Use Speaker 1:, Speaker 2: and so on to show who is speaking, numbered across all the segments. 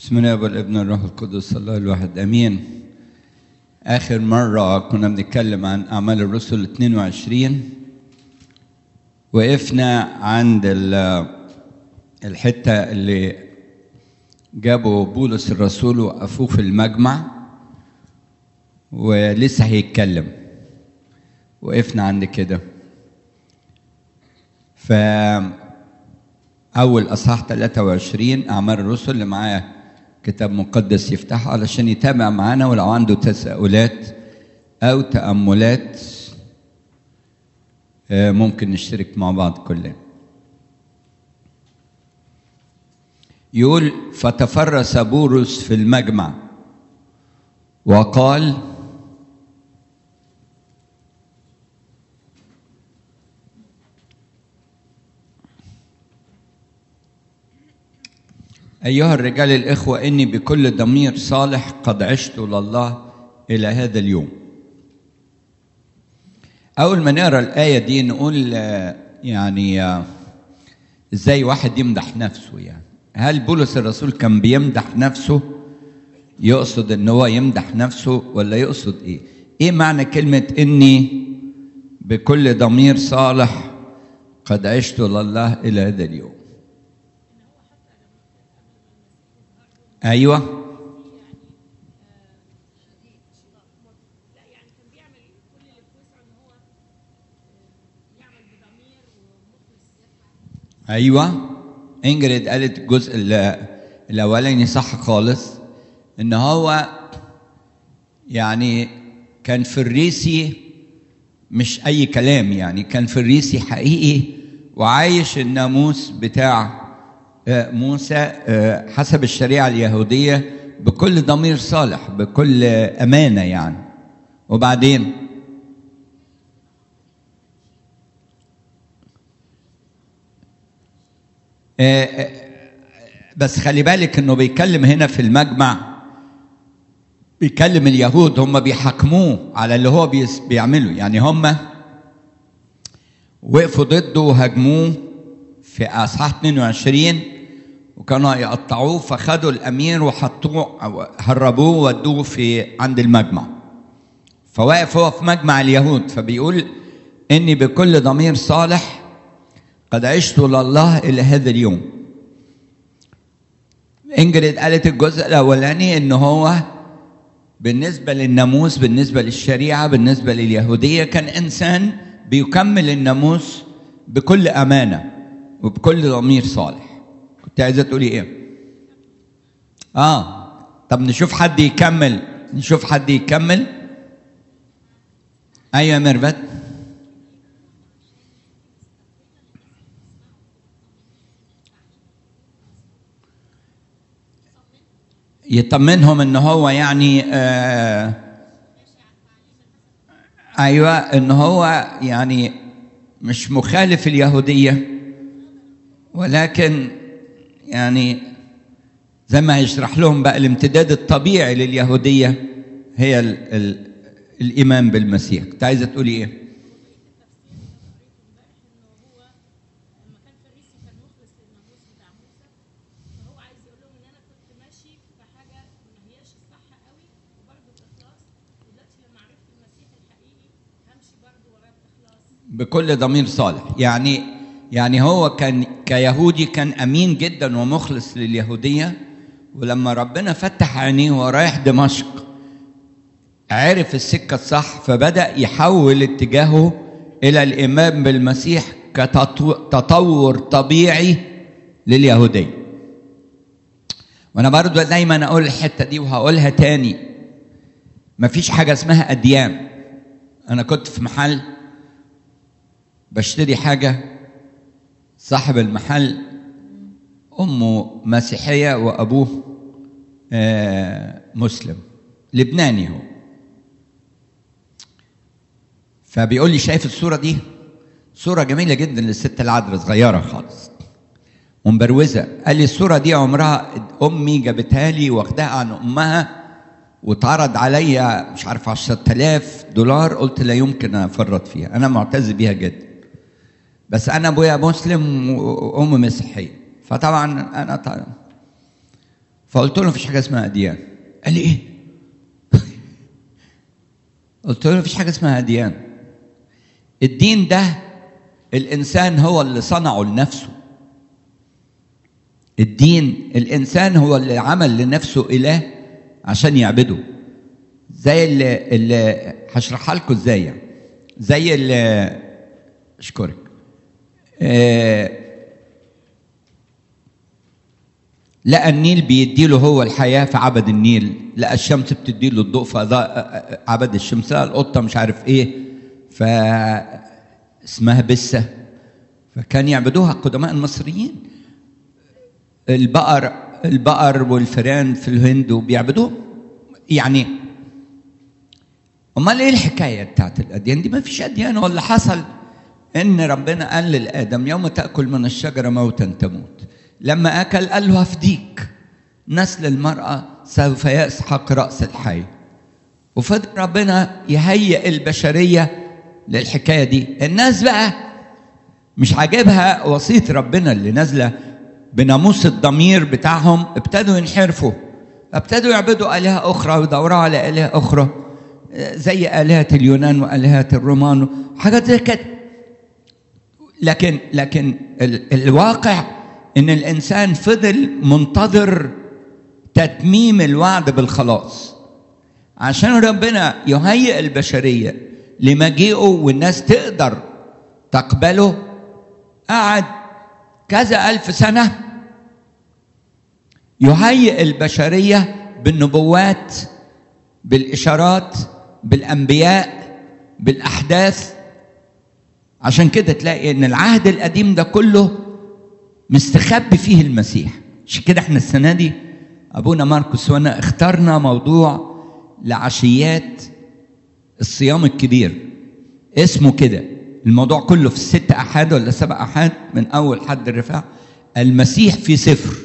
Speaker 1: بسم الله والابن والروح القدس الله الواحد امين اخر مره كنا بنتكلم عن اعمال الرسل 22 وقفنا عند الحته اللي جابوا بولس الرسول وقفوه في المجمع ولسه هيتكلم وقفنا عند كده ف أول أصحاح 23 أعمال الرسل اللي معاه كتاب مقدس يفتحه علشان يتابع معانا ولو عنده تساؤلات أو تأملات ممكن نشترك مع بعض كلنا. يقول فتفرس بولس في المجمع وقال أيها الرجال الإخوة إني بكل ضمير صالح قد عشت لله إلى هذا اليوم أول ما نقرأ الآية دي نقول يعني إزاي واحد يمدح نفسه يعني هل بولس الرسول كان بيمدح نفسه يقصد إن هو يمدح نفسه ولا يقصد إيه إيه معنى كلمة إني بكل ضمير صالح قد عشت لله إلى هذا اليوم ايوه ايوه انجريد قالت الجزء الاولاني صح خالص ان هو يعني كان فريسي مش اي كلام يعني كان فريسي حقيقي وعايش الناموس بتاع موسى حسب الشريعة اليهودية بكل ضمير صالح بكل أمانة يعني وبعدين بس خلي بالك انه بيتكلم هنا في المجمع بيكلم اليهود هم بيحاكموه على اللي هو بيعمله يعني هم وقفوا ضده وهاجموه في اصحاح 22 وكانوا يقطعوه فخدوا الامير وحطوه هربوه وودوه في عند المجمع فواقف هو في مجمع اليهود فبيقول اني بكل ضمير صالح قد عشت لله الى هذا اليوم انجريد قالت الجزء الاولاني ان هو بالنسبه للناموس بالنسبه للشريعه بالنسبه لليهوديه كان انسان بيكمل الناموس بكل امانه وبكل ضمير صالح كنت عايزه تقولي ايه اه طب نشوف حد يكمل نشوف حد يكمل ايوه يا ميرفت يطمنهم ان هو يعني آه ايوه ان هو يعني مش مخالف اليهوديه ولكن يعني زي ما هيشرح لهم بقى الامتداد الطبيعي لليهودية هي ال ال الإيمان بالمسيح كنت عايزة تقولي إيه؟ بكل ضمير صالح يعني يعني هو كان كيهودي كان امين جدا ومخلص لليهوديه ولما ربنا فتح عينيه وهو رايح دمشق عرف السكه الصح فبدا يحول اتجاهه الى الايمان بالمسيح كتطور طبيعي لليهوديه وانا برضو دايما اقول الحته دي وهقولها تاني مفيش حاجه اسمها اديان انا كنت في محل بشتري حاجه صاحب المحل امه مسيحيه وابوه آه مسلم لبناني هو فبيقول لي شايف الصوره دي صوره جميله جدا للست العذراء صغيره خالص ومبروزه قال لي الصوره دي عمرها امي جابتها لي واخداها عن امها واتعرض عليا مش عارف 10000 دولار قلت لا يمكن افرط فيها انا معتز بيها جدا بس انا ابويا مسلم وام مسيحيه فطبعا انا طبعا فقلت له مفيش حاجه اسمها اديان قال لي ايه قلت له مفيش حاجه اسمها اديان الدين ده الانسان هو اللي صنعه لنفسه الدين الانسان هو اللي عمل لنفسه اله عشان يعبده زي اللي, اللي هشرحها لكم ازاي يعني زي اللي اشكرك آه لقى النيل بيديله هو الحياة فعبد النيل لقى الشمس بتديله الضوء فعبد الشمس لقى القطة مش عارف ايه ف اسمها بسة فكان يعبدوها قدماء المصريين البقر البقر والفئران في الهند وبيعبدوهم يعني امال ايه الحكايه بتاعت الاديان دي ما فيش اديان ولا حصل ان ربنا قال لادم يوم تاكل من الشجره موتا تموت لما اكل قال له هفديك نسل المراه سوف يسحق راس الحي وفضل ربنا يهيئ البشريه للحكايه دي الناس بقى مش عاجبها وصيه ربنا اللي نازله بناموس الضمير بتاعهم ابتدوا ينحرفوا ابتدوا يعبدوا الهه اخرى ويدوروا على الهه اخرى زي الهه اليونان والهه الرومان حاجات زي كده لكن لكن ال الواقع ان الانسان فضل منتظر تتميم الوعد بالخلاص عشان ربنا يهيئ البشريه لمجيئه والناس تقدر تقبله قعد كذا ألف سنة يهيئ البشرية بالنبوات بالإشارات بالأنبياء بالأحداث عشان كده تلاقي إن العهد القديم ده كله مستخبي فيه المسيح عشان كده احنا السنة دي أبونا ماركوس وأنا اخترنا موضوع لعشيات الصيام الكبير اسمه كده الموضوع كله في الست أحاد ولا سبع أحاد من أول حد الرفاع المسيح في سفر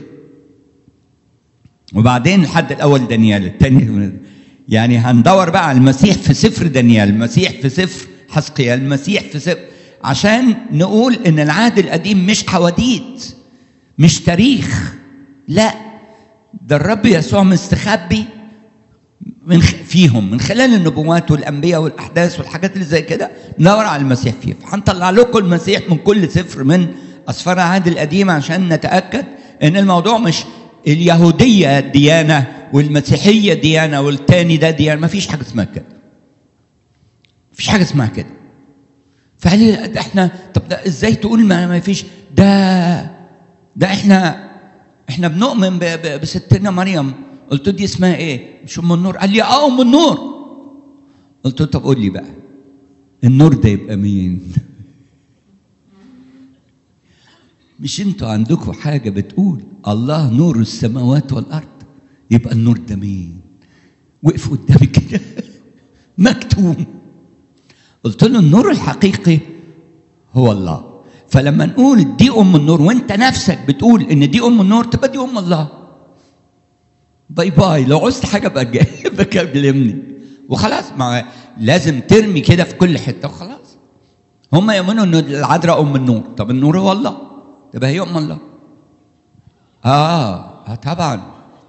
Speaker 1: وبعدين الحد الأول دانيال الثاني يعني هندور بقى على المسيح في سفر دانيال المسيح في سفر حسقيال المسيح في سفر عشان نقول ان العهد القديم مش حواديت مش تاريخ لا ده الرب يسوع مستخبي من فيهم من خلال النبوات والانبياء والاحداث والحاجات اللي زي كده ندور على المسيح فيه فهنطلع لكم المسيح من كل سفر من اسفار العهد القديم عشان نتاكد ان الموضوع مش اليهوديه ديانه والمسيحيه ديانه والتاني ده ديانه ما فيش حاجه اسمها كده مفيش حاجه اسمها كده فقال ده احنا طب ده ازاي تقول ما, ما فيش ده ده احنا احنا بنؤمن بستنا مريم قلت له دي اسمها ايه؟ مش ام النور؟ قال لي اه ام النور. قلت له طب قول لي بقى النور ده يبقى مين؟ مش انتوا عندكم حاجه بتقول الله نور السماوات والارض يبقى النور ده مين؟ وقف قدامي كده مكتوم قلت له النور الحقيقي هو الله فلما نقول دي ام النور وانت نفسك بتقول ان دي ام النور تبقى دي ام الله باي باي لو عوزت حاجه بقى بكلمني وخلاص ما لازم ترمي كده في كل حته وخلاص هم يؤمنوا ان العذراء ام النور طب النور هو الله تبقى هي ام الله اه, آه طبعا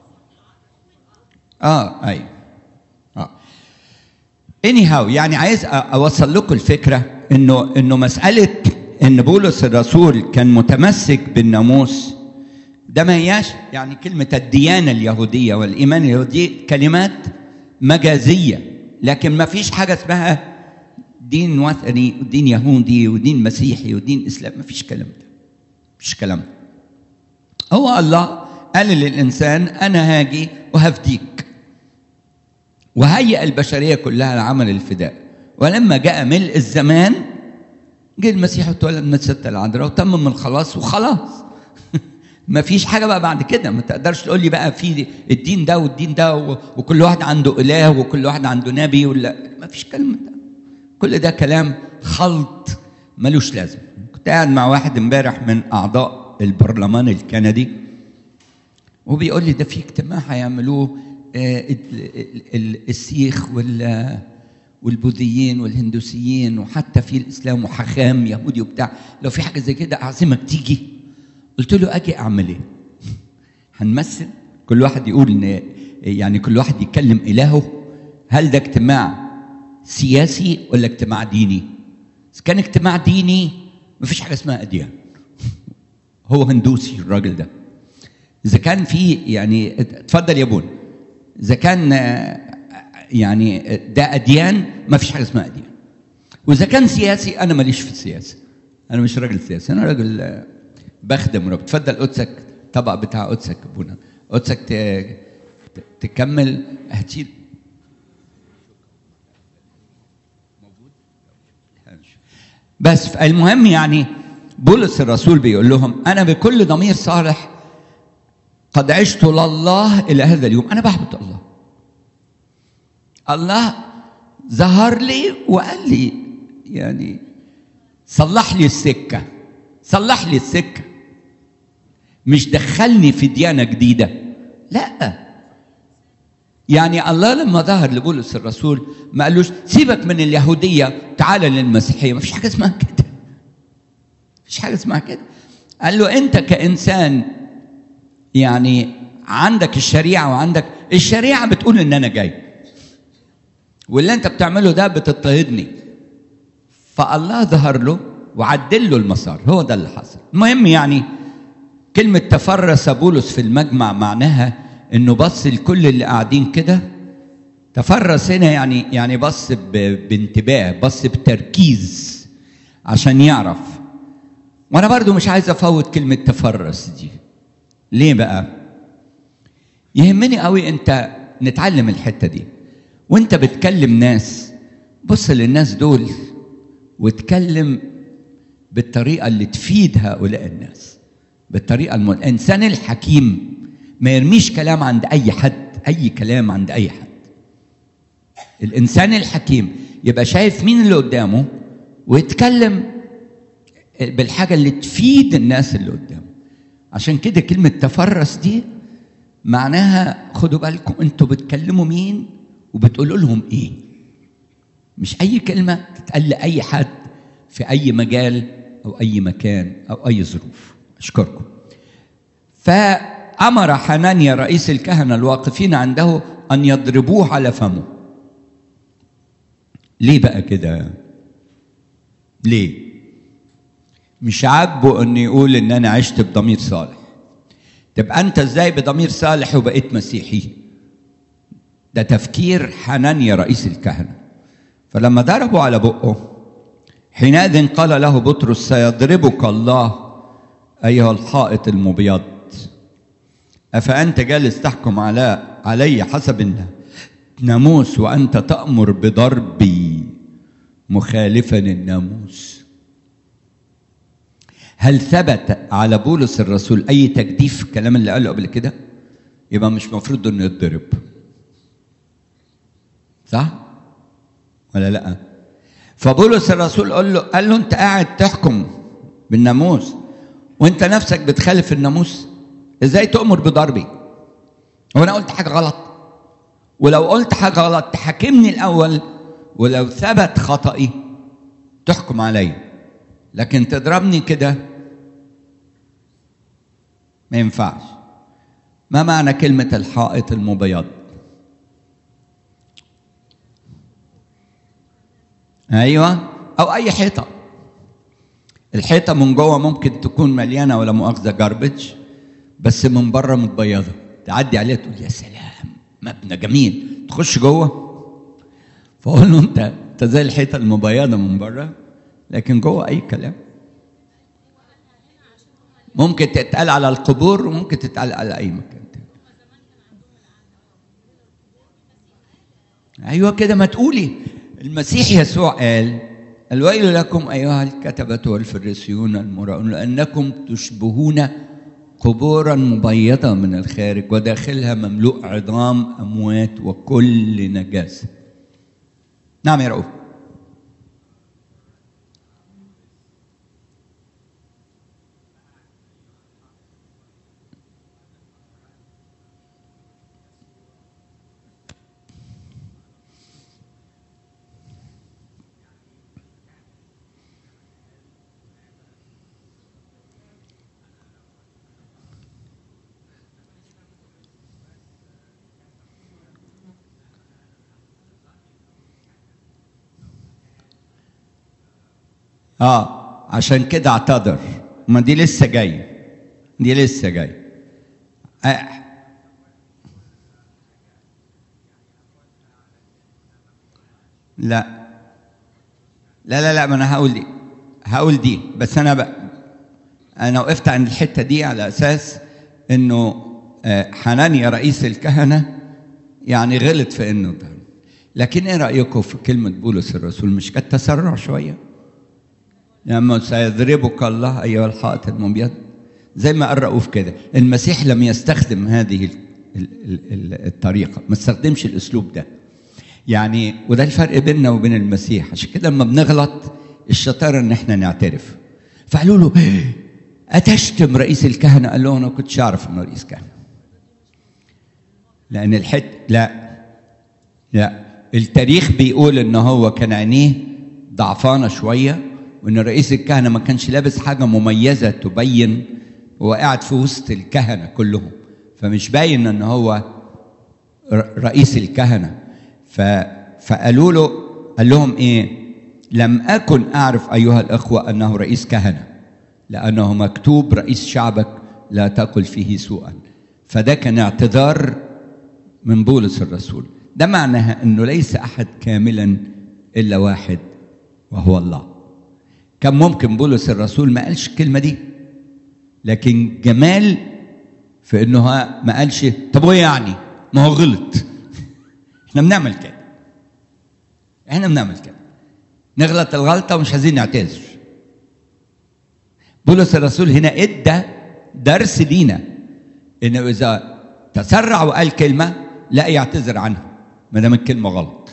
Speaker 1: اه ايوه اه اني هاو يعني عايز اوصل لكم الفكره انه انه مساله ان بولس الرسول كان متمسك بالناموس ده ما هياش يعني كلمة الديانة اليهودية والإيمان اليهودي كلمات مجازية لكن ما فيش حاجة اسمها دين وثني ودين يهودي ودين مسيحي ودين إسلام ما فيش كلام ده مفيش كلام ده هو الله قال للإنسان أنا هاجي وهفديك وهيئ البشرية كلها لعمل الفداء ولما جاء ملء الزمان جه المسيح وتولد من الستة العذراء وتمم الخلاص وخلاص ما فيش حاجه بقى بعد كده ما تقدرش تقول لي بقى في الدين ده والدين ده وكل واحد عنده اله وكل واحد عنده نبي ولا ما فيش كلام ده كل ده كلام خلط ملوش لازم كنت قاعد مع واحد امبارح من اعضاء البرلمان الكندي وبيقول لي ده في اجتماع هيعملوه السيخ وال والبوذيين والهندوسيين وحتى في الاسلام وحخام يهودي وبتاع لو في حاجه زي كده اعزمك تيجي قلت له اجي اعمل ايه؟ هنمثل؟ كل واحد يقول ان يعني كل واحد يكلم الهه هل ده اجتماع سياسي ولا اجتماع ديني اذا كان اجتماع ديني مفيش حاجه اسمها اديان هو هندوسي الراجل ده اذا كان في يعني اتفضل يا بون اذا كان يعني ده اديان ما فيش حاجه اسمها اديان واذا كان سياسي انا ماليش في السياسه انا مش راجل سياسي انا راجل بخدم رب تفضل قدسك الطبق بتاع قدسك ابونا قدسك تكمل هتشيل بس المهم يعني بولس الرسول بيقول لهم انا بكل ضمير صالح قد عشت لله الى هذا اليوم انا بعبد الله الله ظهر لي وقال لي يعني صلح لي السكه صلح لي السكه مش دخلني في ديانه جديده لا يعني الله لما ظهر لبولس الرسول ما قالوش سيبك من اليهوديه تعال للمسيحيه ما فيش حاجه اسمها كده مفيش حاجه اسمها كده قال له انت كانسان يعني عندك الشريعه وعندك الشريعه بتقول ان انا جاي واللي انت بتعمله ده بتضطهدني فالله ظهر له وعدل له المسار هو ده اللي حصل المهم يعني كلمة تفرس بولس في المجمع معناها انه بص لكل اللي قاعدين كده تفرس هنا يعني يعني بص بانتباه بص بتركيز عشان يعرف وانا برضو مش عايز افوت كلمة تفرس دي ليه بقى يهمني قوي انت نتعلم الحتة دي وانت بتكلم ناس بص للناس دول واتكلم بالطريقة اللي تفيد هؤلاء الناس بالطريقة الم... الإنسان الحكيم ما يرميش كلام عند أي حد أي كلام عند أي حد الإنسان الحكيم يبقى شايف مين اللي قدامه ويتكلم بالحاجة اللي تفيد الناس اللي قدامه عشان كده كلمة تفرس دي معناها خدوا بالكم انتوا بتكلموا مين وبتقولوا لهم ايه مش اي كلمة تتقال لأي حد في أي مجال أو أي مكان أو أي ظروف أشكركم فأمر حنانيا رئيس الكهنة الواقفين عنده أن يضربوه على فمه ليه بقى كده ليه مش عاجبه أن يقول إن أنا عشت بضمير صالح تبقى أنت إزاي بضمير صالح وبقيت مسيحي ده تفكير حنانيا رئيس الكهنة فلما ضربوا على بقه حينئذ قال له بطرس سيضربك الله أيها الحائط المبيض أفأنت جالس تحكم على علي حسب الناموس وأنت تأمر بضربي مخالفا الناموس هل ثبت على بولس الرسول أي تجديف في الكلام اللي قاله قبل كده؟ يبقى مش مفروض إنه يتضرب صح؟ ولا لأ؟ فبولس الرسول قال له قال له أنت قاعد تحكم بالناموس وأنت نفسك بتخالف الناموس ازاي تؤمر بضربي هو انا قلت حاجه غلط ولو قلت حاجه غلط تحاكمني الاول ولو ثبت خطئي تحكم علي لكن تضربني كده ما ينفعش ما معنى كلمة الحائط المبيض أيوة أو أي حيطة الحيطة من جوه ممكن تكون مليانة ولا مؤاخذة جاربج بس من بره متبيضه تعدي عليها تقول يا سلام مبنى جميل تخش جوه فاقول له انت انت زي الحيطه المبيضه من بره لكن جوه اي كلام ممكن تتقال على القبور وممكن تتقال على اي مكان تاني ايوه كده ما تقولي المسيح يسوع قال الويل لكم ايها الكتبه والفريسيون المراؤون لانكم تشبهون قبورا مبيضة من الخارج وداخلها مملوء عظام أموات وكل نجاسة نعم يا رؤوف اه عشان كده اعتذر ما دي لسه جايه دي لسه جايه آه. لا لا لا لا ما انا هقول دي هقول دي بس انا بقى انا وقفت عند الحته دي على اساس انه آه، حنانيا رئيس الكهنه يعني غلط في انه ده لكن ايه رايكم في كلمه بولس الرسول مش كانت تسرع شويه لما سيضربك الله ايها الحائط المبيض زي ما قال رؤوف كده المسيح لم يستخدم هذه ال- ال- ال- الطريقه ما استخدمش الاسلوب ده يعني وده الفرق بيننا وبين المسيح عشان كده لما بنغلط الشطاره ان احنا نعترف فقالوا له اتشتم رئيس الكهنه قال له انا ما كنتش اعرف انه رئيس كهنه لان الحت لا لا التاريخ بيقول ان هو كان عينيه ضعفانه شويه وان رئيس الكهنه ما كانش لابس حاجه مميزه تبين هو قاعد في وسط الكهنه كلهم فمش باين ان هو ر- رئيس الكهنه ف... فقالوا له قال لهم ايه لم اكن اعرف ايها الاخوه انه رئيس كهنه لانه مكتوب رئيس شعبك لا تقل فيه سوءا فده كان اعتذار من بولس الرسول ده معناها انه ليس احد كاملا الا واحد وهو الله كان ممكن بولس الرسول ما قالش الكلمه دي لكن جمال في انه ها- ما قالش طب وايه يعني ما هو غلط احنا بنعمل كده احنا بنعمل كده نغلط الغلطه ومش عايزين نعتذر بولس الرسول هنا ادى درس لينا انه اذا تسرع وقال كلمه لا يعتذر عنها ما دام الكلمه غلط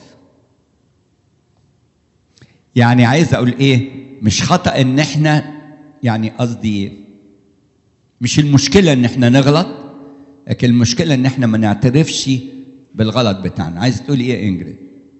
Speaker 1: يعني عايز اقول ايه مش خطا ان احنا يعني قصدي ايه مش المشكله ان احنا نغلط لكن المشكله ان احنا ما نعترفش بالغلط بتاعنا عايز تقول ايه يا انجريد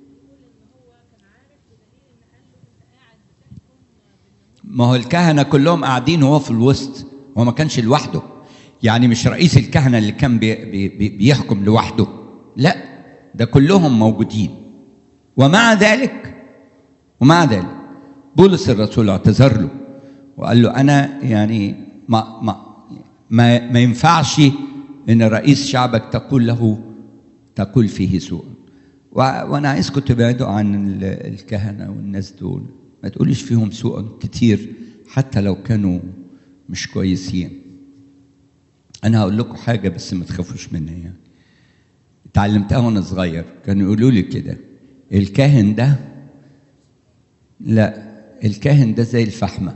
Speaker 1: ما هو الكهنه كلهم قاعدين وهو في الوسط هو ما كانش لوحده يعني مش رئيس الكهنه اللي كان بي بي بي بيحكم لوحده لا ده كلهم موجودين ومع ذلك ومع ذلك بولس الرسول اعتذر له وقال له انا يعني ما ما ما, ما ينفعش ان رئيس شعبك تقول له تقول فيه سوء و- وانا عايزكم تبعدوا عن ال- الكهنه والناس دول ما تقوليش فيهم سوء كتير حتى لو كانوا مش كويسين انا هقول لكم حاجه بس ما تخافوش منها يعني اتعلمتها وانا صغير كانوا يقولوا لي كده الكاهن ده لا الكاهن ده زي الفحمه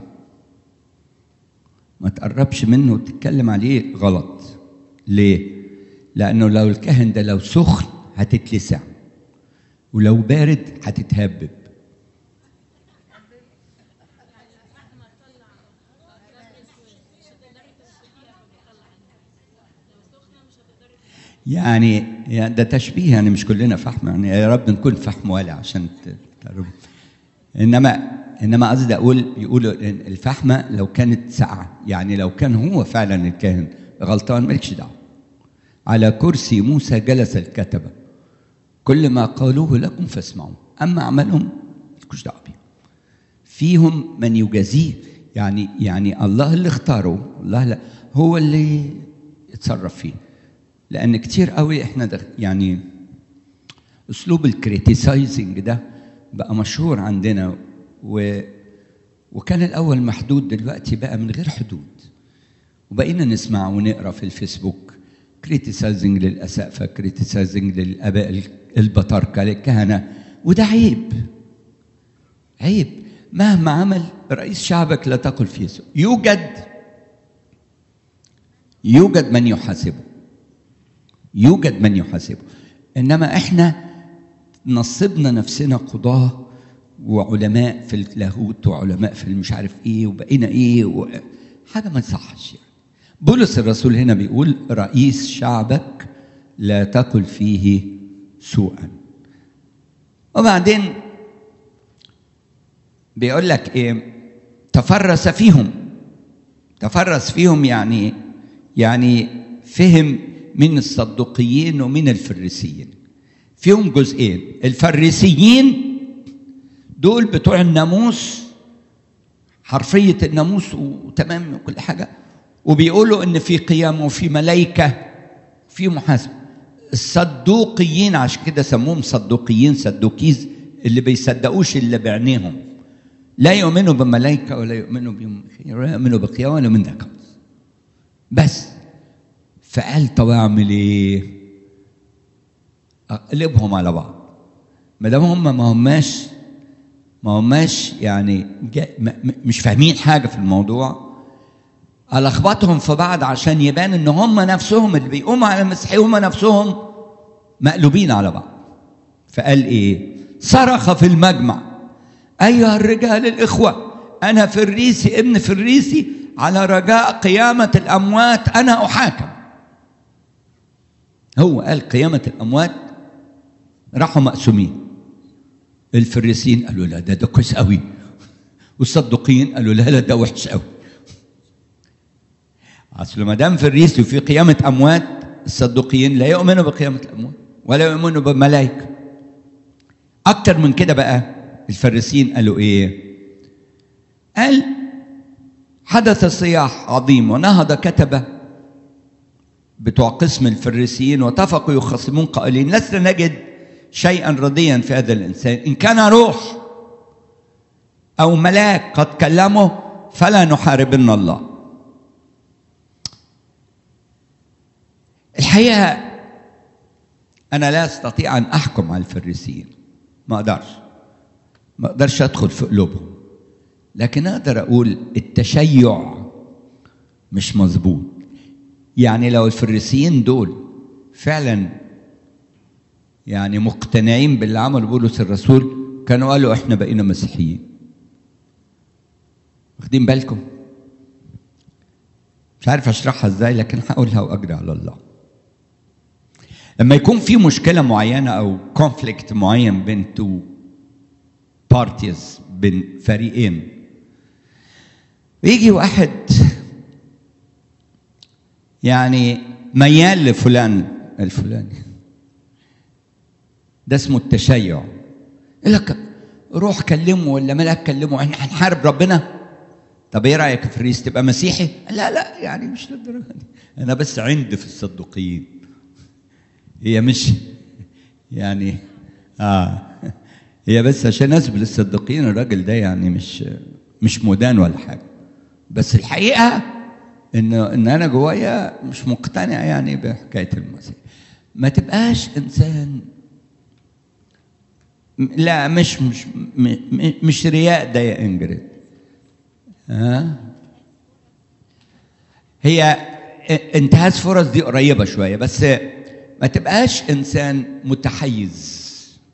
Speaker 1: ما تقربش منه وتتكلم عليه غلط ليه لانه لو الكاهن ده لو سخن هتتلسع ولو بارد هتتهبب يعني يعني ده تشبيه يعني مش كلنا فحم يعني يا رب نكون فحم والع عشان ت- تعرف انما انما قصدي اقول بيقولوا إن الفحمه لو كانت ساقعه يعني لو كان هو فعلا الكاهن غلطان مالكش دعوه على كرسي موسى جلس الكتبه كل ما قالوه لكم فاسمعوا اما عملهم مالكوش دعوه بيه فيهم من يجازيه يعني يعني الله اللي اختاره الله لا هو اللي يتصرف فيه لان كتير قوي احنا دخ يعني اسلوب الكريتيسايزنج ده بقى مشهور عندنا و وكان الاول محدود دلوقتي بقى من غير حدود وبقينا نسمع ونقرا في الفيسبوك كريتيسايزنج للاسقفه كريتيسايزنج للاباء البطاركه للكهنه وده عيب عيب مهما عمل رئيس شعبك لا تقل فيه سوء يوجد يوجد من يحاسبه يوجد من يحاسبه انما احنا نصبنا نفسنا قضاه وعلماء في اللاهوت وعلماء في المش عارف ايه وبقينا ايه و... حاجه ما تصحش يعني بولس الرسول هنا بيقول رئيس شعبك لا تقل فيه سوءا وبعدين بيقول لك ايه تفرس فيهم تفرس فيهم يعني يعني فهم من الصدقيين ومن الفريسيين فيهم جزئين الفريسيين دول بتوع الناموس حرفيه الناموس وتمام وكل حاجه وبيقولوا ان في قيامه وفي ملائكه في محاسبه الصدوقيين عشان كده سموهم صدوقيين صدوكيز اللي بيصدقوش الا بعينيهم لا يؤمنوا بملائكه ولا يؤمنوا بيوم الخير ولا يؤمنوا بقيامه ولا من ده خالص بس فقال طب اعمل ايه؟ اقلبهم على بعض ما دام هم ما هماش ما هماش يعني مش فاهمين حاجه في الموضوع الخبطهم في بعض عشان يبان ان هم نفسهم اللي بيقوموا على المسيحيه هم نفسهم مقلوبين على بعض فقال ايه صرخ في المجمع ايها الرجال الاخوه انا فريسي ابن فريسي على رجاء قيامه الاموات انا احاكم هو قال قيامه الاموات راحوا مقسومين الفريسيين قالوا لا ده ده كويس قوي والصدقين قالوا لا لا ده وحش قوي اصل ما دام فريسي وفي قيامه اموات الصدقيين لا يؤمنوا بقيامه الاموات ولا يؤمنوا بملائكه اكتر من كده بقى الفريسيين قالوا ايه قال حدث صياح عظيم ونهض كتبه بتوع قسم الفريسيين واتفقوا يخصمون قائلين لسنا نجد شيئا رضيا في هذا الانسان ان كان روح او ملاك قد كلمه فلا نحاربن الله الحقيقه انا لا استطيع ان احكم على الفريسيين ما اقدرش ما اقدرش ادخل في قلوبهم لكن اقدر اقول التشيع مش مظبوط يعني لو الفريسيين دول فعلا يعني مقتنعين باللي عمله بولس الرسول كانوا قالوا احنا بقينا مسيحيين واخدين بالكم مش عارف اشرحها ازاي لكن هقولها واجري على الله لما يكون في مشكله معينه او كونفليكت معين بين تو بارتيز بين فريقين يجي واحد يعني ميال لفلان الفلاني ده اسمه التشيع يقول لك روح كلمه ولا ملاك كلمه احنا هنحارب ربنا طب ايه رايك في الرئيس تبقى مسيحي؟ لا لا يعني مش للدرجه دي انا بس عند في الصدوقيين هي مش يعني اه هي بس عشان اثبت للصديقين الراجل ده يعني مش مش مدان ولا حاجه بس الحقيقه ان ان انا جوايا مش مقتنع يعني بحكايه المسيح ما تبقاش انسان لا مش مش مش رياء ده يا انجريد ها هي انتهاز فرص دي قريبه شويه بس ما تبقاش انسان متحيز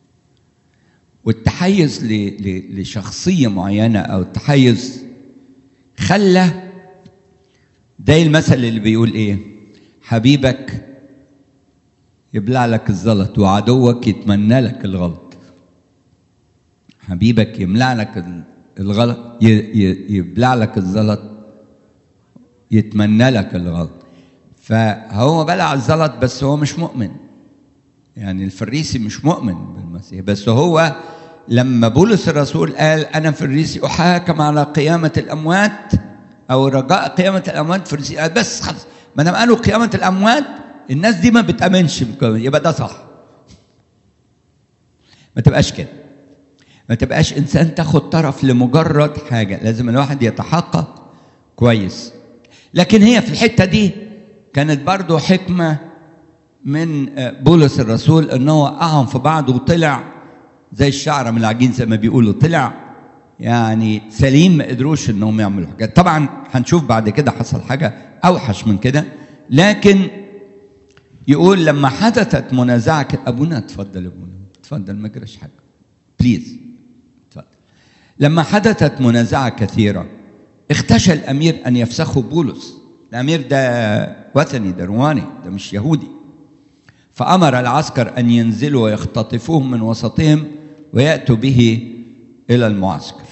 Speaker 1: والتحيز لشخصيه معينه او التحيز خلى ده المثل اللي بيقول ايه حبيبك يبلع لك الزلط وعدوك يتمنى لك الغلط حبيبك يملع لك الغلط يبلع لك الزلط يتمنى لك الغلط فهو بلع الزلط بس هو مش مؤمن يعني الفريسي مش مؤمن بالمسيح بس هو لما بولس الرسول قال انا فريسي احاكم على قيامه الاموات او رجاء قيامه الاموات فريسي قال بس خلاص ما دام قالوا قيامه الاموات الناس دي ما بتامنش يبقى ده صح ما تبقاش كده ما تبقاش انسان تاخد طرف لمجرد حاجه لازم الواحد يتحقق كويس لكن هي في الحته دي كانت برضو حكمه من بولس الرسول ان هو وقعهم في بعض وطلع زي الشعره من العجين زي ما بيقولوا طلع يعني سليم ما قدروش انهم يعملوا حاجه طبعا هنشوف بعد كده حصل حاجه اوحش من كده لكن يقول لما حدثت منازعه ابونا اتفضل ابونا اتفضل ما جراش حاجه بليز اتفضل لما حدثت منازعه كثيره اختشى الامير ان يفسخوا بولس الامير ده وثني ده روماني ده مش يهودي فامر العسكر ان ينزلوا ويختطفوه من وسطهم وياتوا به الى المعسكر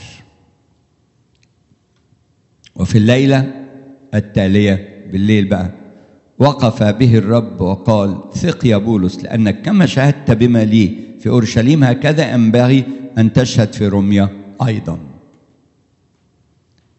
Speaker 1: وفي الليله التاليه بالليل بقى وقف به الرب وقال ثق يا بولس لانك كما شهدت بما لي في اورشليم هكذا ينبغي ان تشهد في روميا ايضا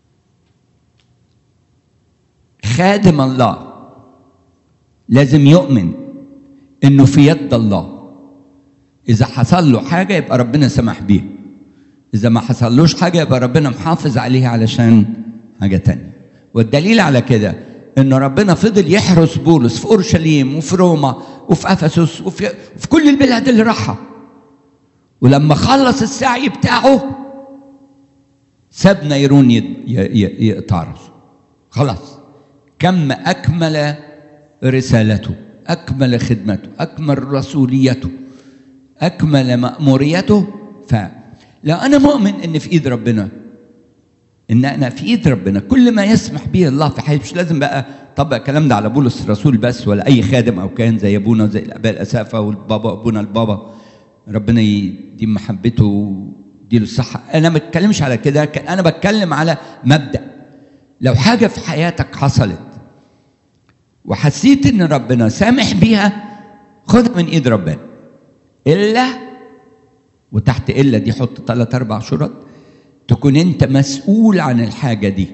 Speaker 1: خادم الله لازم يؤمن انه في يد الله اذا حصل له حاجه يبقى ربنا سمح بيها اذا ما حصلوش حاجه يبقى ربنا محافظ عليها علشان حاجه تانية والدليل على كده ان ربنا فضل يحرس بولس في اورشليم وفي روما وفي افسس وفي في كل البلاد اللي راحها ولما خلص السعي بتاعه ساب نيرون يقطع راسه خلاص كم اكمل رسالته اكمل خدمته اكمل رسوليته اكمل ماموريته فلو انا مؤمن ان في ايد ربنا ان انا في ايد ربنا كل ما يسمح به الله في حياتي مش لازم بقى طبق الكلام ده على بولس الرسول بس ولا اي خادم او كان زي ابونا زي الاباء الاسافه والبابا ابونا البابا ربنا يديم محبته ويديله الصحه انا ما بتكلمش على كده انا بتكلم على مبدا لو حاجه في حياتك حصلت وحسيت ان ربنا سامح بيها خدها من ايد ربنا الا وتحت الا دي حط ثلاث اربع شرط تكون انت مسؤول عن الحاجه دي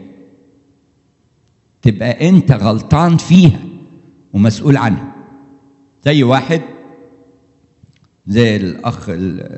Speaker 1: تبقى انت غلطان فيها ومسؤول عنها زي واحد زي الاخ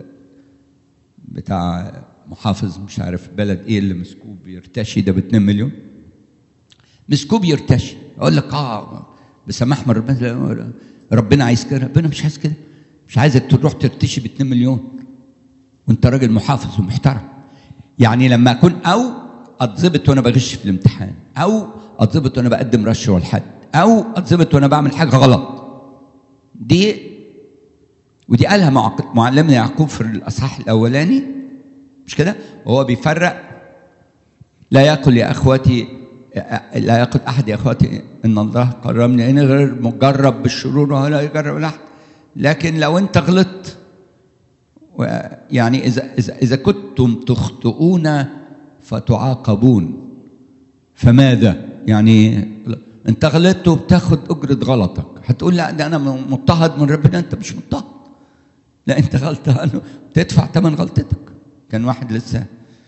Speaker 1: بتاع محافظ مش عارف بلد ايه اللي مسكوه بيرتشي ده ب 2 مليون مسكوه بيرتشي اقول لك اه بسماح من ربنا ربنا عايز كده ربنا مش عايز كده مش عايزك تروح ترتشي ب 2 مليون وانت راجل محافظ ومحترم يعني لما اكون او اتظبط وانا بغش في الامتحان او اتظبط وانا بقدم رشوه لحد او اتظبط وانا بعمل حاجه غلط دي ودي قالها معلمنا يعقوب في الاصحاح الاولاني مش كده وهو بيفرق لا يقل يا اخواتي لا يقل احد يا اخواتي ان الله كرمني انا غير مجرب بالشرور ولا يجرب احد لكن لو انت غلطت يعني اذا اذا اذا كنتم تخطئون فتعاقبون فماذا؟ يعني انت غلطت وبتاخد اجره غلطك هتقول لا ده انا مضطهد من ربنا انت مش مضطهد لا انت غلطان تدفع ثمن غلطتك كان واحد لسه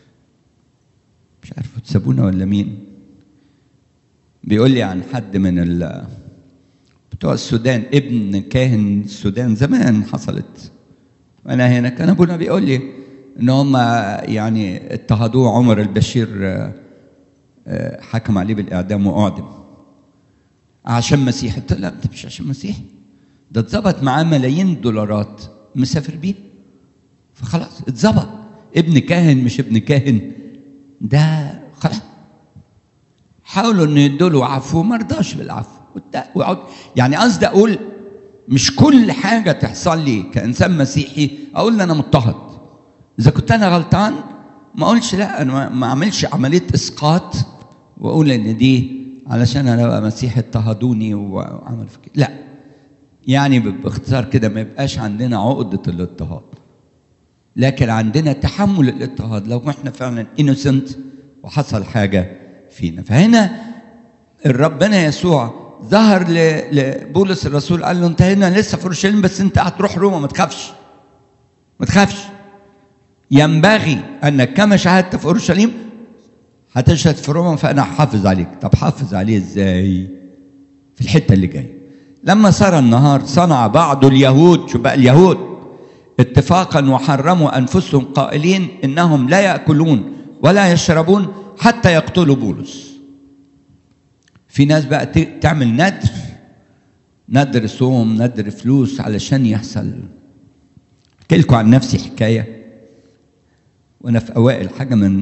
Speaker 1: مش عارف تسابونا ولا مين بيقول لي عن حد من ال بتوع السودان ابن كاهن السودان زمان حصلت وانا هنا كان ابونا بيقول لي ان هم يعني اضطهدوه عمر البشير حكم عليه بالاعدام واعدم عشان مسيحي قلت لا انت مش عشان مسيحي ده اتظبط معاه ملايين دولارات مسافر بيه فخلاص اتظبط ابن كاهن مش ابن كاهن ده خلاص حاولوا ان يدوا له عفو ما رضاش بالعفو يعني قصدي اقول مش كل حاجه تحصل لي كانسان مسيحي اقول انا مضطهد اذا كنت انا غلطان ما اقولش لا انا ما اعملش عمليه اسقاط واقول ان دي علشان انا بقى مسيحي اضطهدوني وعمل في كده لا يعني باختصار كده ما يبقاش عندنا عقده الاضطهاد لكن عندنا تحمل الاضطهاد لو احنا فعلا انوسنت وحصل حاجه فينا فهنا ربنا يسوع ظهر لبولس الرسول قال له انت هنا لسه في اورشليم بس انت هتروح روما ما تخافش ما تخافش ينبغي انك كما شاهدت في اورشليم هتشهد في روما فانا هحافظ عليك طب حافظ عليه ازاي في الحته اللي جايه لما صار النهار صنع بعض اليهود شو بقى اليهود اتفاقا وحرموا انفسهم قائلين انهم لا ياكلون ولا يشربون حتى يقتلوا بولس في ناس بقى تعمل ندر ندر صوم ندر فلوس علشان يحصل احكي لكم عن نفسي حكايه وانا في اوائل حاجه من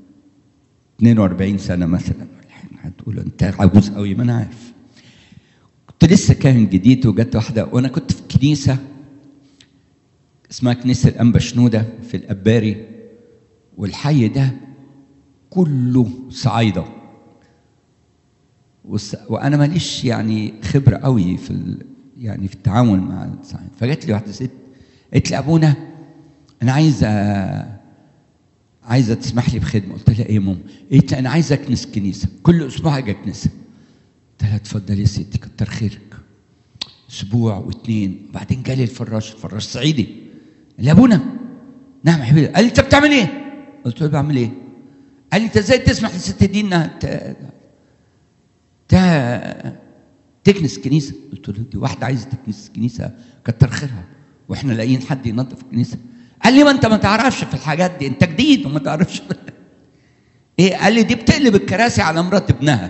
Speaker 1: 42 سنه مثلا هتقول انت عجوز قوي ما انا عارف كنت لسه كاهن جديد وجت واحده وانا كنت في كنيسه اسمها كنيسه الانبا شنوده في الاباري والحي ده كله صعايده وانا ماليش يعني خبره قوي في ال... يعني في التعامل مع الصعايده فجت لي واحده ست قالت لي ابونا انا عايزه عايزه تسمح لي بخدمه قلت لها ايه يا ماما؟ قالت لي انا عايزه اكنس كنيسه كل اسبوع اجي اكنسها قلت لها اتفضلي يا ستي كتر خيرك اسبوع واثنين وبعدين جالي الفراش الفراش صعيدي قال لي ابونا نعم يا حبيبي قال لي انت بتعمل ايه؟ قلت له بعمل ايه؟ قال لي انت ازاي تسمح للست دي انها ت... تا تكنس كنيسه قلت له دي واحده عايزه تكنس كنيسه كتر خيرها واحنا لاقيين حد ينظف الكنيسه قال لي ما انت ما تعرفش في الحاجات دي انت جديد وما تعرفش ايه قال لي دي بتقلب الكراسي على مرات ابنها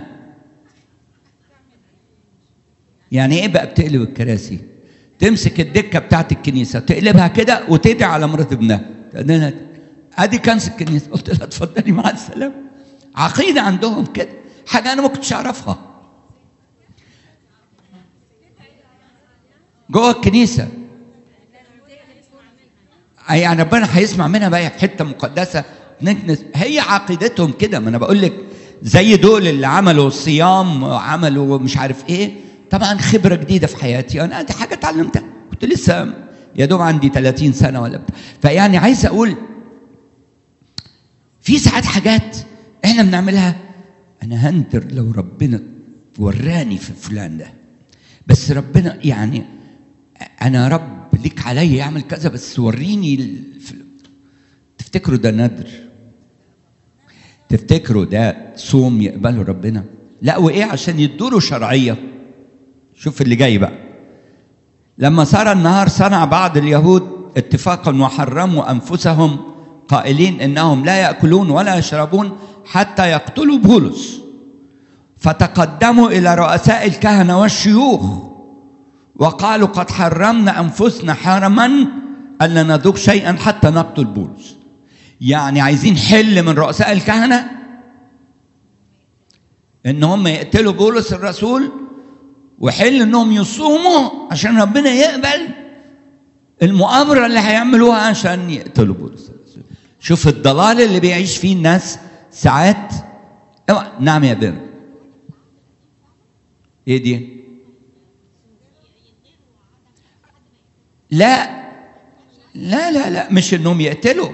Speaker 1: يعني ايه بقى بتقلب الكراسي تمسك الدكه بتاعت الكنيسه تقلبها كده وتدعي على مرات ابنها ادي كنس الكنيسه قلت لها اتفضلي مع السلامه عقيده عندهم كده حاجه انا ما كنتش اعرفها جوه الكنيسه يعني ربنا هيسمع منها بقى في حته مقدسه نكنس هي عقيدتهم كده ما انا بقول لك زي دول اللي عملوا الصيام وعملوا مش عارف ايه طبعا خبره جديده في حياتي انا دي حاجه اتعلمتها كنت لسه يا دوب عندي 30 سنه ولا بتاع فيعني عايز اقول في ساعات حاجات احنا بنعملها انا هندر لو ربنا وراني في فلان ده بس ربنا يعني انا رب ليك عليا يعمل كذا بس وريني الف... تفتكروا ده ندر تفتكروا ده صوم يقبله ربنا لا وايه عشان يدوله شرعيه شوف اللي جاي بقى لما صار النهار صنع بعض اليهود اتفاقا وحرموا انفسهم قائلين انهم لا ياكلون ولا يشربون حتى يقتلوا بولس فتقدموا الى رؤساء الكهنه والشيوخ وقالوا قد حرمنا انفسنا حرما الا نذوق شيئا حتى نقتل بولس يعني عايزين حل من رؤساء الكهنه ان هم يقتلوا بولس الرسول وحل انهم يصوموا عشان ربنا يقبل المؤامره اللي هيعملوها عشان يقتلوا بولس الرسول شوف الضلال اللي بيعيش فيه الناس ساعات نعم يا بر ايه دي لا لا لا لا مش انهم يقتلوا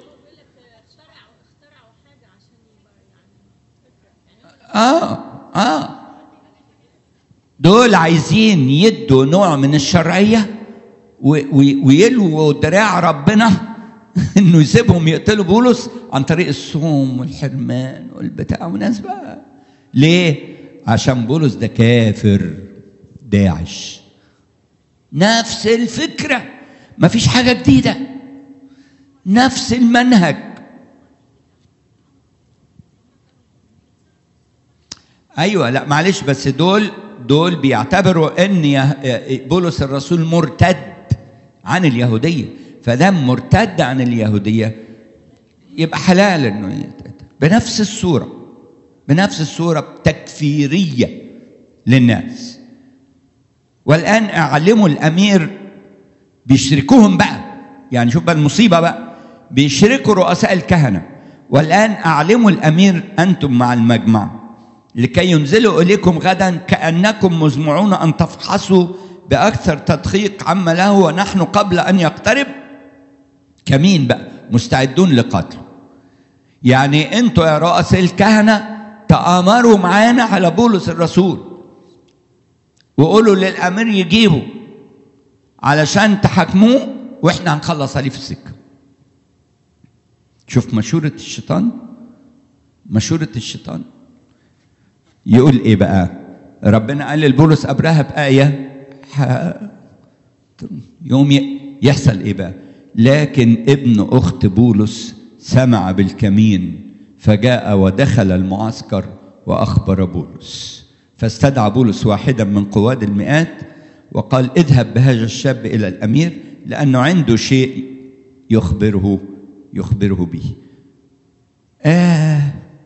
Speaker 1: اه اه دول عايزين يدوا نوع من الشرعيه ويلووا دراع ربنا انه يسيبهم يقتلوا بولس عن طريق الصوم والحرمان والبتاع وناس بقى ليه؟ عشان بولس ده كافر داعش نفس الفكره مفيش حاجه جديده نفس المنهج ايوه لا معلش بس دول دول بيعتبروا ان بولس الرسول مرتد عن اليهوديه فدام مرتد عن اليهوديه يبقى حلال انه يتقتل بنفس الصوره بنفس الصوره تكفيريه للناس والان اعلموا الامير بيشركوهم بقى يعني شوف بقى المصيبه بقى بيشركوا رؤساء الكهنه والان اعلموا الامير انتم مع المجمع لكي ينزلوا اليكم غدا كانكم مزمعون ان تفحصوا باكثر تدقيق عما له ونحن قبل ان يقترب كمين بقى مستعدون لقتله يعني انتوا يا رؤساء الكهنه تآمروا معانا على بولس الرسول وقولوا للامير يجيبه علشان تحاكموه واحنا هنخلص عليه في السكه شوف مشورة الشيطان مشورة الشيطان يقول ايه بقى ربنا قال لبولس قبلها بآية يوم يحصل ايه بقى لكن ابن اخت بولس سمع بالكمين فجاء ودخل المعسكر واخبر بولس فاستدعى بولس واحدا من قواد المئات وقال اذهب بهذا الشاب الى الامير لانه عنده شيء يخبره يخبره به آه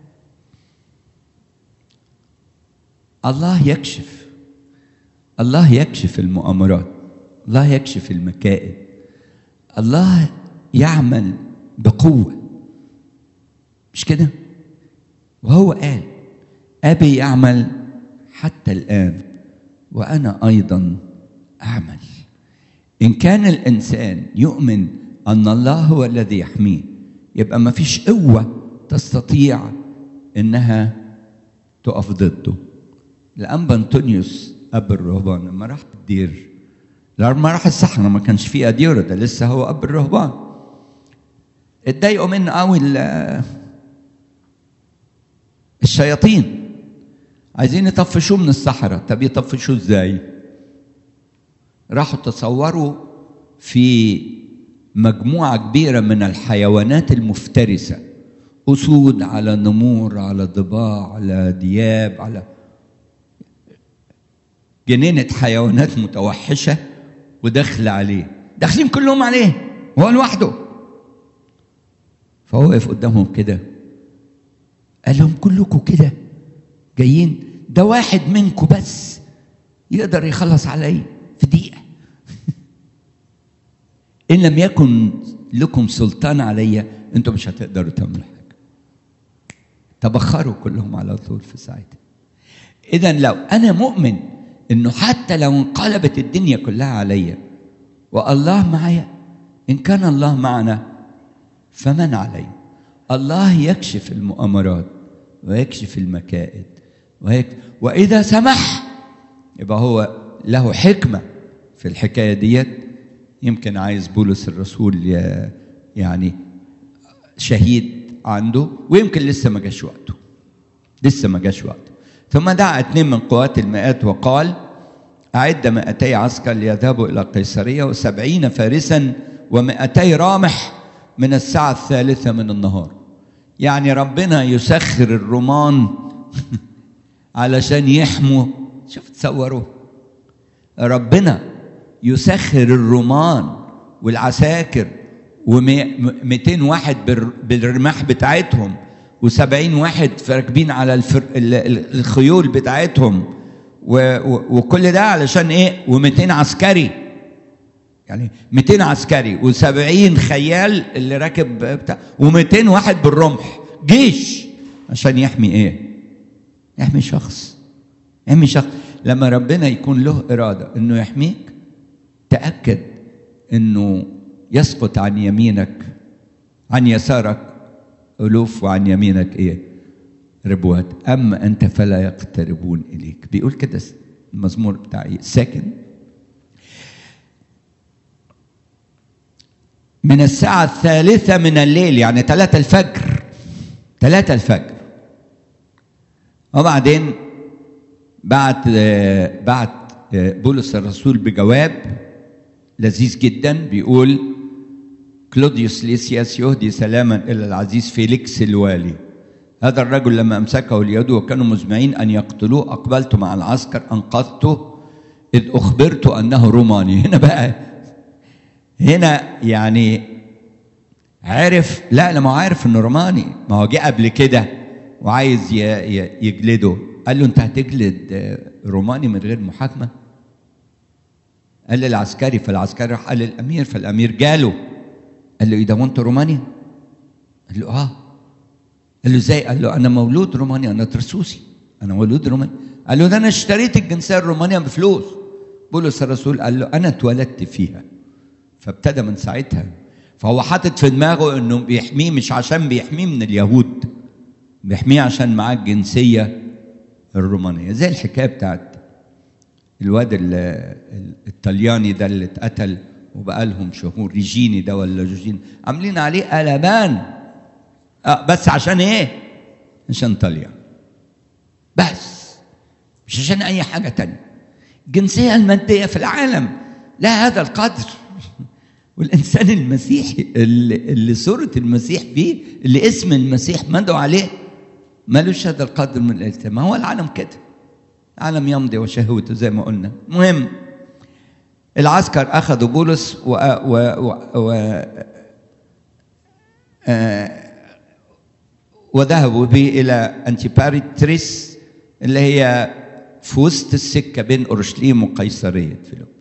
Speaker 1: الله يكشف الله يكشف المؤامرات الله يكشف المكائد الله يعمل بقوة مش كده وهو قال أبي يعمل حتى الآن وأنا أيضا أعمل إن كان الإنسان يؤمن أن الله هو الذي يحميه يبقى ما فيش قوة تستطيع إنها تقف ضده الأنبا أنطونيوس أب الرهبان لما راح الدير لما راح الصحراء ما كانش فيه أديرة ده لسه هو أب الرهبان اتضايقوا منه قوي الشياطين عايزين يطفشوه من الصحراء طب يطفشوه ازاي راحوا تصوروا في مجموعة كبيرة من الحيوانات المفترسة أسود على نمور على ضباع على دياب على جنينة حيوانات متوحشة ودخل عليه داخلين كلهم عليه هو لوحده فهو واقف قدامهم كده قال لهم كلكم كده جايين ده واحد منكم بس يقدر يخلص علي في دقيقة إن لم يكن لكم سلطان عليا أنتم مش هتقدروا تعملوا حاجة تبخروا كلهم على طول في ساعتها إذا لو أنا مؤمن إنه حتى لو انقلبت الدنيا كلها عليا والله معايا إن كان الله معنا فمن علي الله يكشف المؤامرات ويكشف المكائد وهيك وإذا سمح يبقى هو له حكمة في الحكاية ديت يمكن عايز بولس الرسول يعني شهيد عنده ويمكن لسه ما جاش وقته لسه ما جاش وقته ثم دعا اثنين من قوات المئات وقال أعد مئتي عسكر ليذهبوا إلى قيصرية وسبعين فارسا ومئتي رامح من الساعة الثالثة من النهار يعني ربنا يسخر الرومان علشان يحموا شوف تصوروا ربنا يسخر الرومان والعساكر و200 واحد بالرماح بتاعتهم و70 واحد راكبين على الفر... الخيول بتاعتهم و... و... وكل ده علشان ايه و200 عسكري يعني 200 عسكري و70 خيال اللي راكب بتاع و200 واحد بالرمح جيش عشان يحمي ايه يحمي شخص يحمي شخص لما ربنا يكون له إرادة إنه يحميك تأكد إنه يسقط عن يمينك عن يسارك ألوف وعن يمينك إيه ربوات أما أنت فلا يقتربون إليك بيقول كده المزمور بتاع ساكن من الساعة الثالثة من الليل يعني ثلاثة الفجر ثلاثة الفجر وبعدين بعت بعت بولس الرسول بجواب لذيذ جدا بيقول كلوديوس ليسياس يهدي سلاما الى العزيز فيليكس الوالي هذا الرجل لما امسكه اليهود وكانوا مزمعين ان يقتلوه اقبلت مع العسكر انقذته اذ اخبرت انه روماني هنا بقى هنا يعني عرف لا لما هو عارف انه روماني ما هو جه قبل كده وعايز يجلده قال له انت هتجلد روماني من غير محاكمه قال للعسكري فالعسكري راح قال للامير فالامير جاله قال له ايه ده وانت روماني قال له اه قال له ازاي قال له انا مولود روماني انا ترسوسي انا مولود روماني قال له ده انا اشتريت الجنسيه الرومانيه بفلوس بولس الرسول قال له انا اتولدت فيها فابتدى من ساعتها فهو حاطط في دماغه انه بيحميه مش عشان بيحميه من اليهود بيحميه عشان معاه الجنسيه الرومانيه زي الحكايه بتاعت الواد الطلياني ده اللي اتقتل وبقى لهم شهور ريجيني ده ولا جوجين عاملين عليه قلبان آه بس عشان ايه؟ عشان طليان بس مش عشان اي حاجه تانية الجنسيه الماديه في العالم لا هذا القدر والانسان المسيحي اللي, اللي صوره المسيح فيه اللي اسم المسيح مدعو عليه ملوش هذا القدر من الاهتمام هو العالم كده العالم يمضي وشهوته زي ما قلنا مهم العسكر اخذوا بولس و, و, و, و آه وذهبوا به الى انتيباريتريس اللي هي في وسط السكه بين اورشليم وقيصريه فيلبس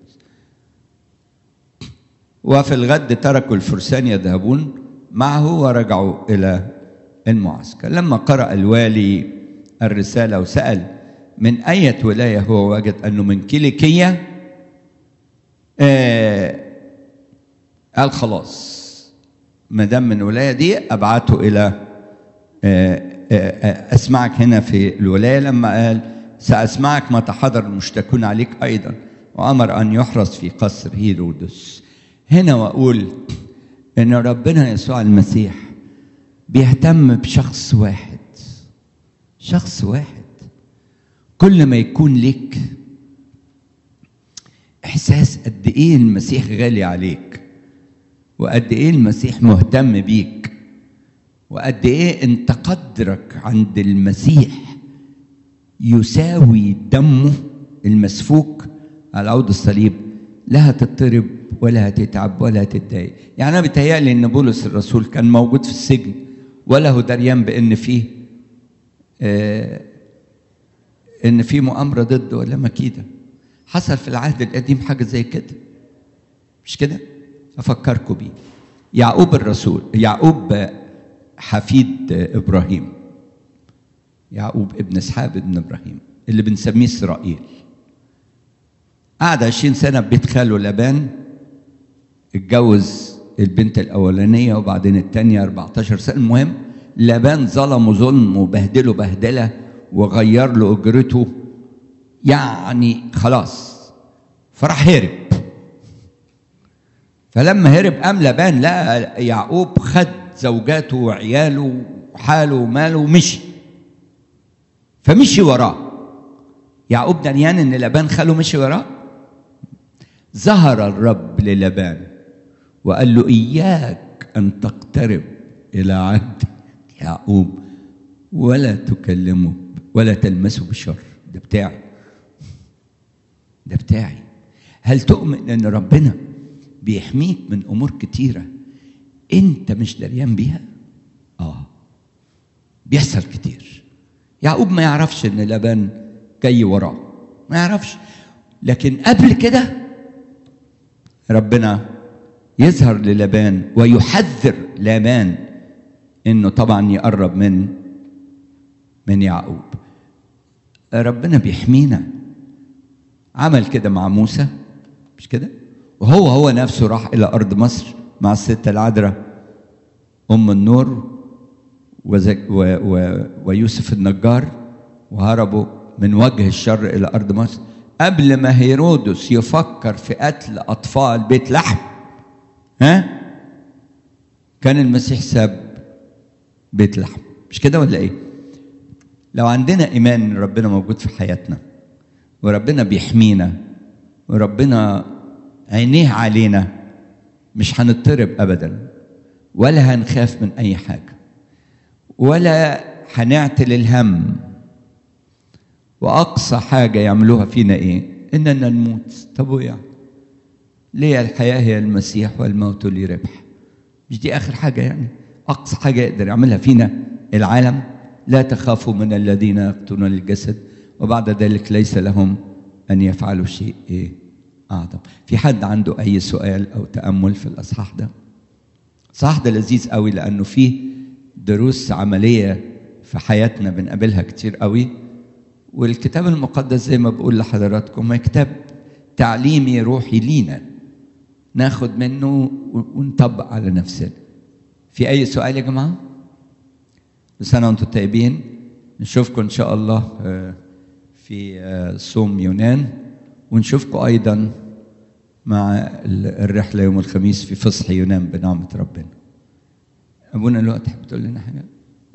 Speaker 1: وفي الغد تركوا الفرسان يذهبون معه ورجعوا الى المعسكر لما قرأ الوالي الرسالة وسأل من أية ولاية هو وجد أنه من كيليكية آه قال خلاص ما دام من الولاية دي أبعته إلى آه آه أسمعك هنا في الولاية لما قال سأسمعك متى حضر المشتكون عليك أيضا وأمر أن يحرس في قصر هيرودس هنا وأقول إن ربنا يسوع المسيح بيهتم بشخص واحد شخص واحد كل ما يكون لك احساس قد ايه المسيح غالي عليك وقد ايه المسيح مهتم بيك وقد ايه انت قدرك عند المسيح يساوي دمه المسفوك على عود الصليب لا هتضطرب ولا هتتعب ولا هتتضايق يعني انا بيتهيألي ان بولس الرسول كان موجود في السجن ولا هو دريان بان فيه آه ان في مؤامره ضده ولا مكيده حصل في العهد القديم حاجه زي كده مش كده افكركم بيه يعقوب الرسول يعقوب حفيد ابراهيم يعقوب ابن اسحاق ابن ابراهيم اللي بنسميه اسرائيل قعد عشرين سنه في بيت خاله لابان اتجوز البنت الاولانيه وبعدين الثانيه 14 سنه المهم لابان ظلمه ظلم وبهدله بهدله وغير له اجرته يعني خلاص فراح هرب فلما هرب قام لبان لقى يعقوب خد زوجاته وعياله وحاله وماله ومشي فمشي وراه يعقوب دنيان ان لبان خاله مشي وراه ظهر الرب للبان وقال له اياك ان تقترب الى عبد يعقوب ولا تكلمه ولا تلمسه بالشر ده بتاعي ده بتاعي هل تؤمن ان ربنا بيحميك من امور كتيره انت مش دريان بيها اه بيحصل كتير يعقوب ما يعرفش ان لبان جاي وراه ما يعرفش لكن قبل كده ربنا يظهر للبان ويحذر لابان انه طبعا يقرب من من يعقوب ربنا بيحمينا عمل كده مع موسى مش كده وهو هو نفسه راح الى ارض مصر مع الست العذراء ام النور وزك و و ويوسف النجار وهربوا من وجه الشر الى ارض مصر قبل ما هيرودس يفكر في قتل اطفال بيت لحم ها كان المسيح ساب بيت لحم مش كده ولا ايه لو عندنا ايمان ان ربنا موجود في حياتنا وربنا بيحمينا وربنا عينيه علينا مش هنضطرب ابدا ولا هنخاف من اي حاجه ولا هنعتل الهم واقصى حاجه يعملوها فينا ايه اننا نموت طب ويعني ليه الحياه هي المسيح والموت لي ربح مش دي اخر حاجه يعني اقصى حاجه يقدر يعملها فينا العالم لا تخافوا من الذين يقتلون الجسد وبعد ذلك ليس لهم ان يفعلوا شيء ايه اعظم في حد عنده اي سؤال او تامل في الاصحاح ده الاصحاح ده لذيذ قوي لانه فيه دروس عمليه في حياتنا بنقابلها كتير قوي والكتاب المقدس زي ما بقول لحضراتكم كتاب تعليمي روحي لينا ناخد منه ونطبق على نفسنا في اي سؤال يا جماعه سنه وانتم طيبين نشوفكم ان شاء الله في صوم يونان ونشوفكم ايضا مع الرحله يوم الخميس في فصح يونان بنعمه ربنا ابونا الوقت تحب تقول لنا حاجه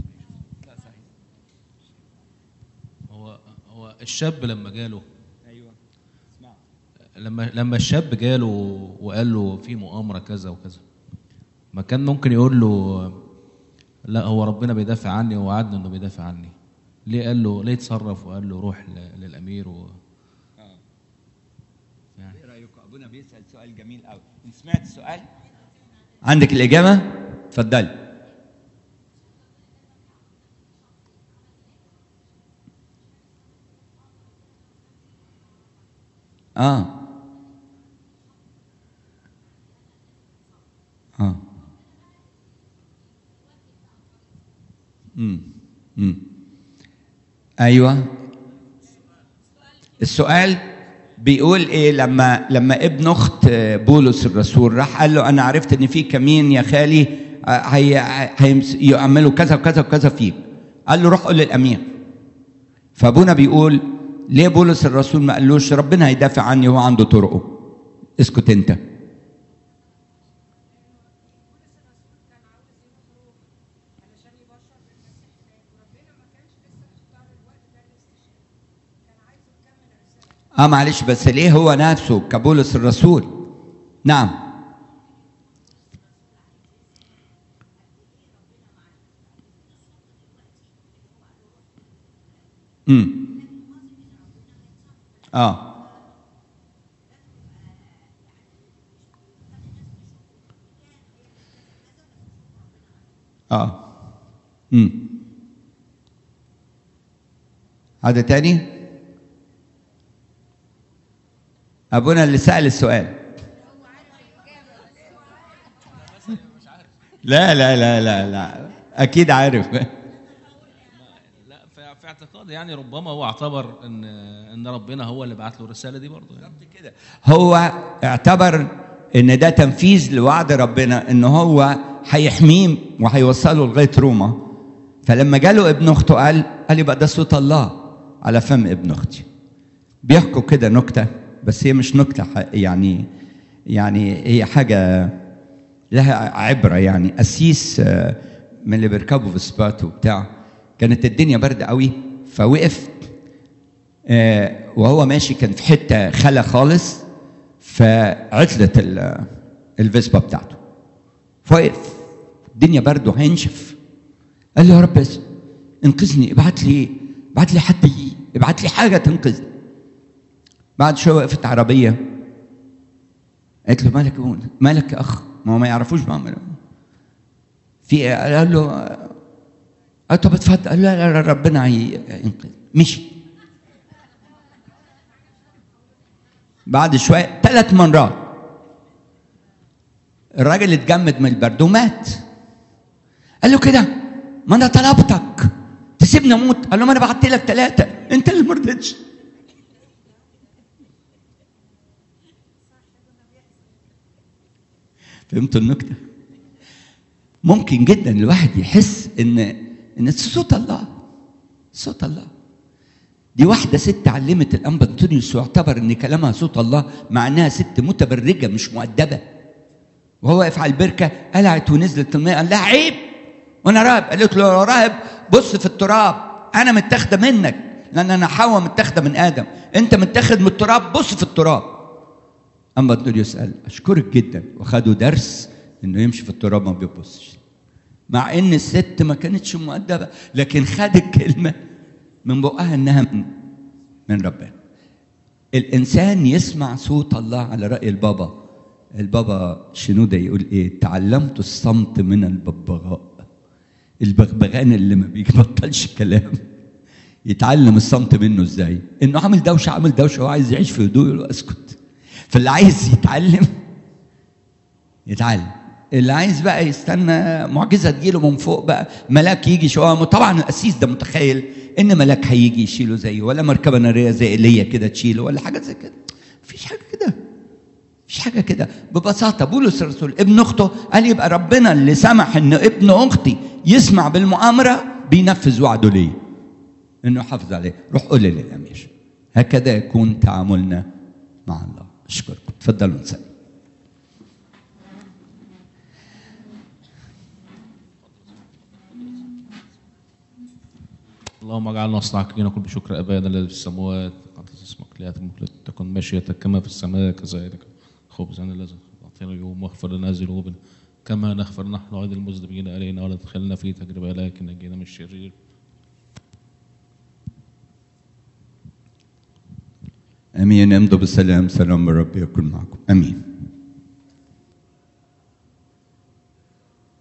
Speaker 2: هو هو الشاب لما جاله ايوه لما لما الشاب جاله وقال له في مؤامره كذا وكذا ما كان ممكن يقول له لا هو ربنا بيدافع عني ووعدني انه بيدافع عني ليه قال له ليه اتصرف وقال له روح للامير و...
Speaker 1: يعني. ايه رايكم ابونا بيسال سؤال جميل قوي انت سمعت السؤال عندك الاجابه اتفضلي اه اه امم امم ايوه السؤال بيقول ايه لما لما ابن اخت بولس الرسول راح قال له انا عرفت ان في كمين يا خالي هي هيعملوا كذا وكذا وكذا فيك قال له روح قول للامير فابونا بيقول ليه بولس الرسول ما قالوش ربنا هيدافع عني وهو عنده طرقه اسكت انت اه معلش بس ليه هو نفسه كبولس الرسول نعم امم اه اه امم هذا تاني ابونا اللي سال السؤال لا لا لا لا لا اكيد عارف
Speaker 2: لا في في اعتقادي يعني ربما هو اعتبر ان ان ربنا هو اللي بعت له الرساله دي برضه يعني
Speaker 1: كده هو اعتبر ان ده تنفيذ لوعد ربنا ان هو هيحميه وهيوصله لغايه روما فلما جاله ابن اخته قال قال يبقى ده صوت الله على فم ابن اختي بيحكوا كده نكته بس هي مش نكته ح- يعني يعني هي حاجه لها عبره يعني قسيس آه، من اللي بيركبوا في سبات وبتاع كانت الدنيا برد قوي فوقف آه، وهو ماشي كان في حته خلا خالص فعطلت ال- الفيسبا بتاعته فوقف الدنيا برد وهينشف قال له يا رب بس انقذني ابعت لي ابعت لي حد يجي ابعت لي حاجه تنقذني بعد شويه وقفت عربيه قالت له مالك يا ابونا؟ مالك يا اخ ما هو ما يعرفوش بعمل إيه. في إيه؟ قال له قال طب اتفضل قال له لا لا ربنا هينقذ مشي بعد شويه ثلاث مرات الراجل اتجمد من البرد ومات قال له كده ما انا طلبتك تسيبني اموت قال له ما انا بعت لك ثلاثه انت اللي ما رضيتش فهمتوا النكته ممكن جدا الواحد يحس ان ان صوت الله صوت الله دي واحدة ست علمت الأنبا أنطونيوس واعتبر إن كلامها صوت الله مع إنها ست متبرجة مش مؤدبة وهو واقف على البركة قلعت ونزلت الماء قال لها عيب وأنا راهب قالت له يا راهب بص في التراب أنا متاخدة منك لأن أنا حواء متاخدة من آدم أنت متاخد من التراب بص في التراب أنبا أنطونيوس قال أشكرك جدا وخدوا درس إنه يمشي في التراب ما بيبصش مع ان الست ما كانتش مؤدبه لكن خدت كلمه من بقها انها من, من ربنا الانسان يسمع صوت الله على راي البابا البابا شنودة يقول ايه تعلمت الصمت من الببغاء البغبغان اللي ما بيبطلش كلام يتعلم الصمت منه ازاي انه عامل دوشه عامل دوشه وعايز يعيش في هدوء يقول له اسكت فاللي عايز يتعلم يتعلم اللي عايز بقى يستنى معجزه تجيله من فوق بقى ملاك يجي شو طبعا القسيس ده متخيل ان ملاك هيجي يشيله زيه ولا مركبه ناريه زي ايليا كده تشيله ولا حاجه زي كده مفيش حاجه كده مفيش حاجه كده ببساطه بولس الرسول ابن اخته قال يبقى ربنا اللي سمح ان ابن اختي يسمع بالمؤامره بينفذ وعده ليه انه يحافظ عليه روح قول للامير هكذا يكون تعاملنا مع الله اشكركم تفضلوا نسلم
Speaker 2: اللهم اجعلنا مستحقين نقول بشكر ابانا الذي في السماوات قدس اسمك ليأتي ملكك تكن مشيتك كما في السماء كذلك خبزنا الذي اعطينا اليوم واغفر لنا ذنوبنا كما نغفر نحن ايضا المذنبين علينا ولا تدخلنا في تجربه لكن نجينا من الشرير
Speaker 1: امين امضوا بالسلام سلام الرب يكون معكم امين